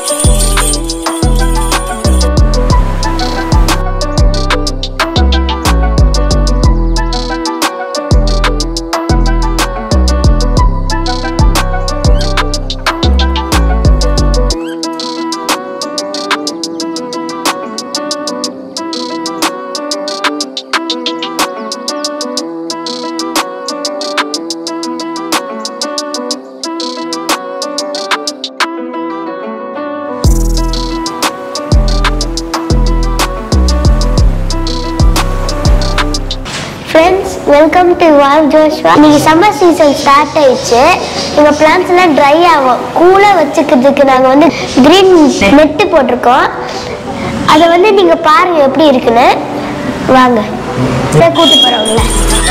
friends welcome to வால் Joshua இன்னைக்கு summer season start ஆயிடுச்சு எங்கள் பிளான்ஸ் எல்லாம் ட்ரை ஆகும் கூலாக வச்சுக்கிறதுக்கு நாங்கள் வந்து க்ரீன் நெட்டு போட்டிருக்கோம் அதை வந்து நீங்கள் பாருங்கள் எப்படி இருக்குன்னு வாங்க இதை கூட்டி போகிறவங்கள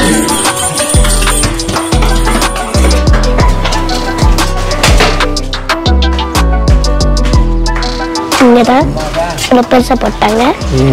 இங்கே தான் இவ்வளோ பெருசாக போட்டாங்க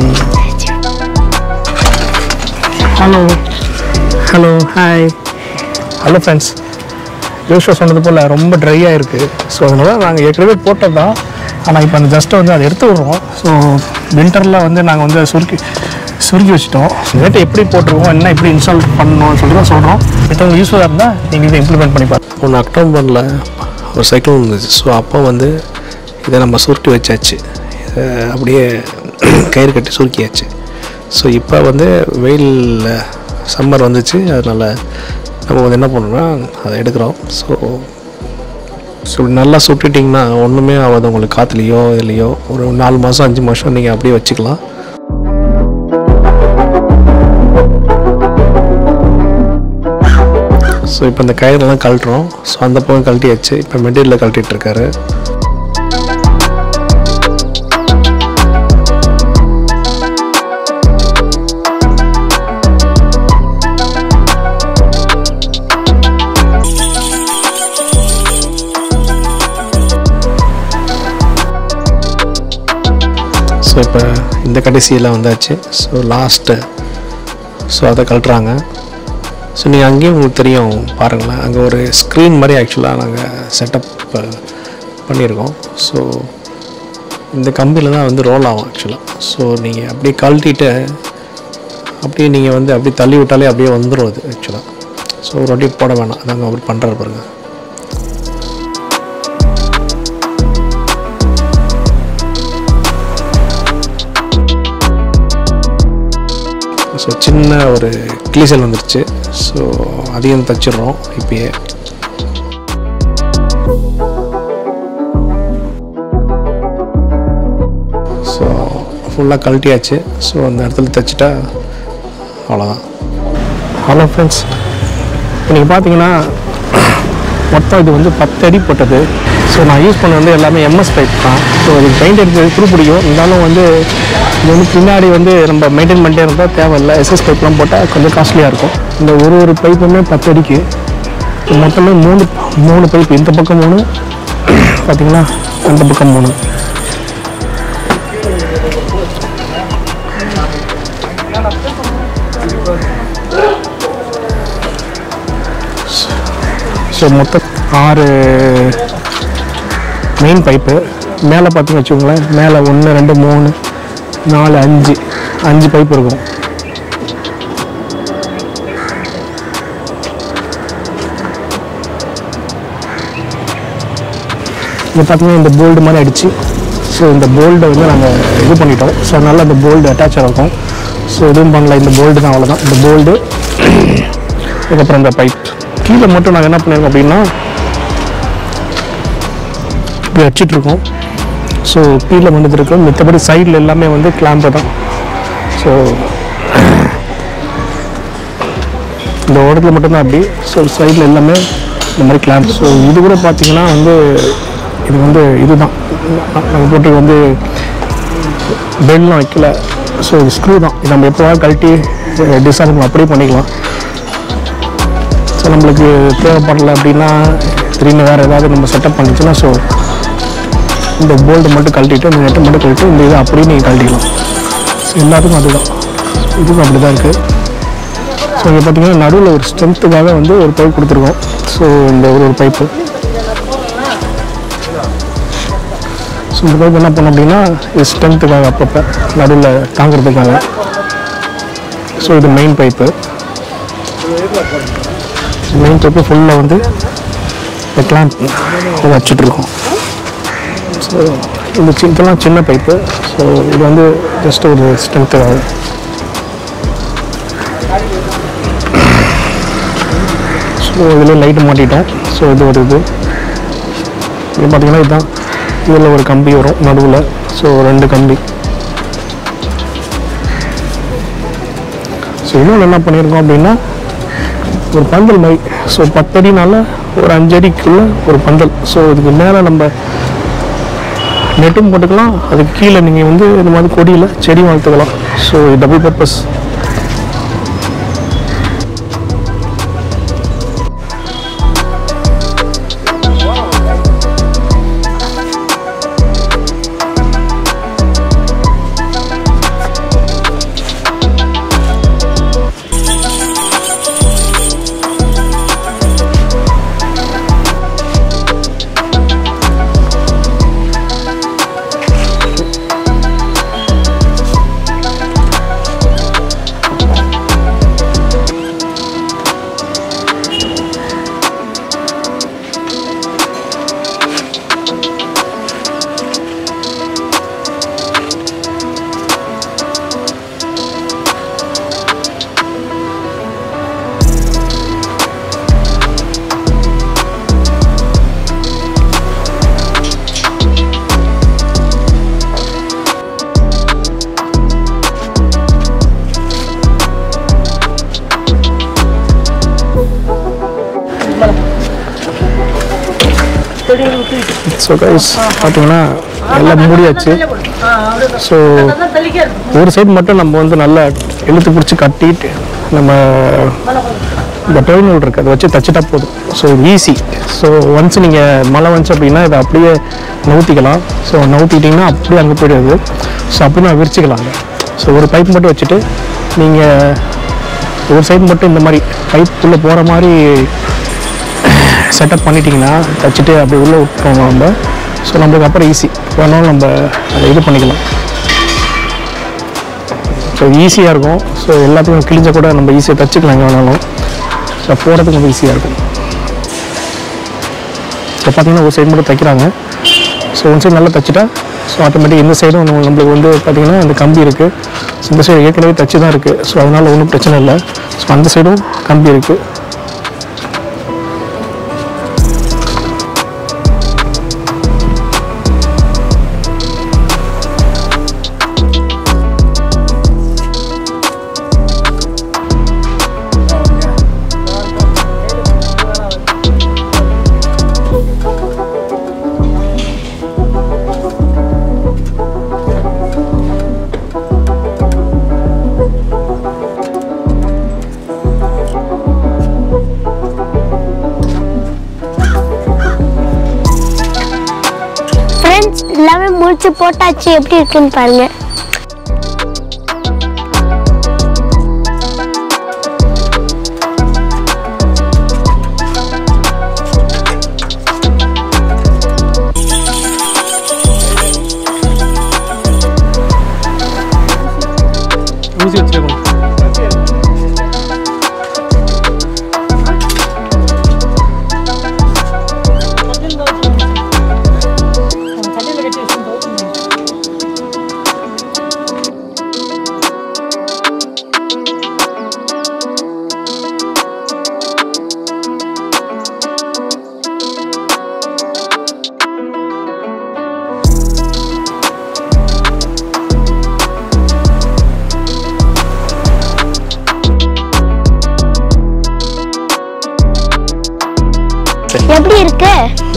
hello hello hi hello friends யோசிச்சா சொன்னது போல் ரொம்ப ட்ரையாக இருக்குது ஸோ அதனால் நாங்கள் ஏற்கனவே போட்டது தான் ஆனால் இப்போ அந்த ஜஸ்ட்டை வந்து அதை எடுத்து விடுறோம் ஸோ வின்டரில் வந்து நாங்கள் வந்து அதை சுருக்கி சுருக்கி வச்சுட்டோம் ரேட்டை எப்படி போட்டிருக்கோம் என்ன எப்படி இன்ஸ்டால் பண்ணணும்னு சொல்லி தான் சொல்கிறோம் மற்றவங்க யூஸ்ஃபுல்லாக இருந்தால் நீங்கள் இதை இம்ப்ளிமெண்ட் பண்ணி பாருங்க ஒன்று அக்டோபரில் ஒரு சைக்கிள் இருந்துச்சு ஸோ அப்போ வந்து இதை நம்ம சுருட்டி வச்சாச்சு இதை அப்படியே கயிறு கட்டி சுருக்கியாச்சு ஸோ இப்போ வந்து வெயில் சம்மர் வந்துச்சு அதனால் நம்ம வந்து என்ன பண்ணோம்னா அதை எடுக்கிறோம் ஸோ ஸோ நல்லா சுட்டிட்டிங்கன்னா ஒன்றுமே ஆகாது உங்களுக்கு காற்றுலையோ இதுலையோ ஒரு நாலு மாதம் அஞ்சு மாதம் நீங்கள் அப்படியே வச்சுக்கலாம் ஸோ இப்போ இந்த கயிறெல்லாம் கழட்டுறோம் ஸோ அந்த பக்கம் கழட்டியாச்சு இப்போ மெட்டீரியலில் கழட்டிட்டு இருக்காரு ஸோ இப்போ இந்த கடைசியில் வந்தாச்சு ஸோ லாஸ்ட்டு ஸோ அதை கழட்டுறாங்க ஸோ நீங்கள் அங்கேயும் உங்களுக்கு தெரியும் பாருங்களேன் அங்கே ஒரு ஸ்க்ரீன் மாதிரி ஆக்சுவலாக நாங்கள் செட்டப் பண்ணியிருக்கோம் ஸோ இந்த கம்பியில் தான் வந்து ரோல் ஆகும் ஆக்சுவலாக ஸோ நீங்கள் அப்படியே கழட்டிட்டு அப்படியே நீங்கள் வந்து அப்படியே தள்ளி விட்டாலே அப்படியே வந்துடும் அது ஆக்சுவலாக ஸோ ஒரு வாட்டி போட வேணாம் அதாங்க அவர் பண்ணுறாரு பாருங்க ஸோ சின்ன ஒரு கிளீசல் வந்துருச்சு ஸோ அதையும் தச்சிடுறோம் இப்பயே ஸோ ஃபுல்லாக கழட்டியாச்சு ஸோ அந்த இடத்துல தைச்சிட்டா அவ்வளோதான் ஹலோ ஃப்ரெண்ட்ஸ் இப்போ நீங்கள் பார்த்தீங்கன்னா மொத்தம் இது வந்து பத்து அடி போட்டது ஸோ நான் யூஸ் பண்ண வந்து எல்லாமே எம்எஸ் பைப் தான் ஸோ இது பெயிண்ட் அடிக்கிறது துரு பிடிக்கும் இருந்தாலும் வந்து இது வந்து பின்னாடி வந்து நம்ம மெயின்டைன் பண்ணிட்டே இருந்தால் தேவையில்லை எஸ்எஸ் பைப்லாம் போட்டால் கொஞ்சம் காஸ்ட்லியாக இருக்கும் இந்த ஒரு ஒரு பைப்புமே பத்து அடிக்கு மொத்தமே மூணு மூணு பைப் இந்த பக்கம் மூணு பார்த்தீங்களா அந்த பக்கம் மூணு ஸோ மொத்தம் ஆறு மெயின் பைப்பு மேலே பார்த்தீங்கன்னு வச்சுக்கோங்களேன் மேலே ஒன்று ரெண்டு மூணு நாலு அஞ்சு அஞ்சு பைப் இருக்கும் இது பார்த்தீங்கன்னா இந்த போல்டு மாதிரி அடிச்சு ஸோ இந்த போல்டை வந்து நாங்கள் இது பண்ணிட்டோம் ஸோ அதனால் அந்த போல்டு அட்டாச் இருக்கும் ஸோ எதுவும் பண்ணல இந்த போல்டு தான் அவ்வளோதான் இந்த போல்டு அதுக்கப்புறம் இந்த பைப் கீழே மட்டும் நாங்கள் என்ன பண்ணியிருக்கோம் அப்படின்னா இப்படி வச்சிட்ருக்கோம் ஸோ கீழே வந்துட்டு இருக்கோம் மித்தபடி சைடில் எல்லாமே வந்து கிளாம்பு தான் ஸோ இந்த ஓரத்தில் மட்டும்தான் அப்படி ஸோ சைடில் எல்லாமே இந்த மாதிரி கிளாம்ப் ஸோ இது கூட பார்த்தீங்கன்னா வந்து இது வந்து இதுதான் நம்ம போட்டு வந்து பெல்லாம் வைக்கல ஸோ ஸ்க்ரூ தான் இது நம்ம எப்போவாது கழட்டி டிஸ்ஆர்ஜ் அப்படியே பண்ணிக்கலாம் ஸோ நம்மளுக்கு தேவைப்படல அப்படின்னா திடீர்னு வேறு ஏதாவது நம்ம செட்டப் பண்ணிச்சுன்னா ஸோ இந்த போல்டு மட்டும் கழட்டிட்டு இந்த நெட்டை மட்டும் கழட்டி இந்த இதை அப்படியே நீங்கள் கழட்டிக்கலாம் ஸோ எல்லாத்துக்கும் அதுதான் இதுக்கும் அப்படி தான் இருக்குது ஸோ இங்கே பார்த்தீங்கன்னா நடுவில் ஒரு ஸ்ட்ரென்த்துக்காக வந்து ஒரு பைப் கொடுத்துருக்கோம் ஸோ இந்த ஒரு ஒரு பைப்பு ஸோ இந்த பைப் என்ன பண்ணோம் அப்படின்னா இது ஸ்ட்ரென்த்துக்காக அப்பப்போ நடுவில் தாங்கிறதுக்காக ஸோ இது மெயின் பைப்பு மெயின் பைப்பு ஃபுல்லாக வந்து இந்த கிளாம்ப் இதை வச்சுட்ருக்கோம் ஸோ இந்த சி இதெல்லாம் சின்ன பைப்பு ஸோ இது வந்து ஜஸ்ட் ஒரு ஸ்ட்ரென்த்துக்காக ஸோ இதில் லைட்டு மாட்டிட்டோம் ஸோ இது ஒரு இது இது பார்த்தீங்கன்னா இதுதான் இதில் ஒரு கம்பி வரும் நடுவில் ஸோ ரெண்டு கம்பி ஸோ இன்னொன்று என்ன பண்ணியிருக்கோம் அப்படின்னா ஒரு பந்தல் மாதிரி ஸோ பத்தடினால ஒரு அஞ்சடிக்குள்ள ஒரு பந்தல் ஸோ இதுக்கு மேலே நம்ம நெட்டும் போட்டுக்கலாம் அதுக்கு கீழே நீங்கள் வந்து இந்த மாதிரி கொடியில் செடி வளர்த்துக்கலாம் so double purpose so guys பார்த்தீங்கன்னா எல்லாம் மூடியாச்சு ஸோ ஒரு சைடு மட்டும் நம்ம வந்து நல்லா இழுத்து பிடிச்சி கட்டிட்டு நம்ம இந்த டெர்மினல் இருக்குது அதை வச்சு தச்சுட்டா போதும் ஸோ ஈஸி ஸோ ஒன்ஸ் நீங்கள் மழை வந்துச்சு அப்படின்னா இதை அப்படியே நவுத்திக்கலாம் ஸோ நவுத்திட்டிங்கன்னா அப்படியே அங்கே போயிடுது ஸோ அப்படின்னா விரிச்சிக்கலாங்க ஸோ ஒரு பைப் மட்டும் வச்சுட்டு நீங்கள் ஒரு சைடு மட்டும் இந்த மாதிரி பைப்புக்குள்ளே போகிற மாதிரி செட்டப் பண்ணிட்டீங்கன்னா தச்சுட்டு அப்படி உள்ளே விட்டுருவோம் நம்ம ஸோ நம்மளுக்கு அப்புறம் ஈஸி வேணாலும் நம்ம அதை இது பண்ணிக்கலாம் ஸோ ஈஸியாக இருக்கும் ஸோ எல்லாத்துக்கும் கிழிஞ்ச கூட நம்ம ஈஸியாக தச்சுக்கலாம் எங்கே வேணாலும் ஸோ போகிறதுக்கு ரொம்ப ஈஸியாக இருக்கும் ஸோ பார்த்தீங்கன்னா ஒரு சைடு மட்டும் தைக்கிறாங்க ஸோ ஒன் சைடு நல்லா தச்சுட்டா ஸோ ஆட்டோமேட்டிக் இந்த சைடும் நம்ம- நம்மளுக்கு வந்து பார்த்திங்கன்னா அந்த கம்பி இருக்குது ஸோ இந்த சைடு ஏற்கனவே தச்சு தான் இருக்குது ஸோ அதனால் ஒன்றும் பிரச்சனை இல்லை ஸோ அந்த சைடும் கம்பி இருக்குது ஃப்ரெண்ட்ஸ் எல்லாமே முடிச்சு போட்டாச்சு எப்படி இருக்குன்னு பாருங்க ஊசி வச்சுருக்கோம் எப்படி இருக்கு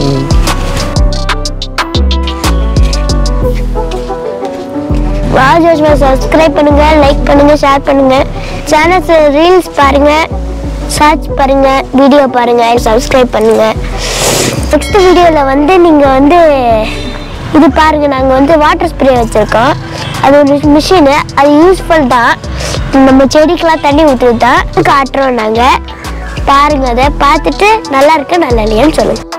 ராஜேஷ்மா சப்ஸ்கிரைப் பண்ணுங்க லைக் பண்ணுங்க ஷேர் பண்ணுங்க சேனல்ஸ் ரீல்ஸ் பாருங்க சர்ச் பாருங்க வீடியோ பாருங்க சப்ஸ்கிரைப் பண்ணுங்க நெக்ஸ்ட் வீடியோவில் வந்து நீங்கள் வந்து இது பாருங்க நாங்கள் வந்து வாட்டர் ஸ்ப்ரே வச்சுருக்கோம் அது ஒரு மிஷினு அது யூஸ்ஃபுல் தான் நம்ம செடிக்கெலாம் தண்ணி ஊற்றுறது தான் காட்டுறோம் நாங்கள் பாருங்க அதை பார்த்துட்டு நல்லா இருக்கு நல்லா இல்லையான்னு சொல்லுங்கள்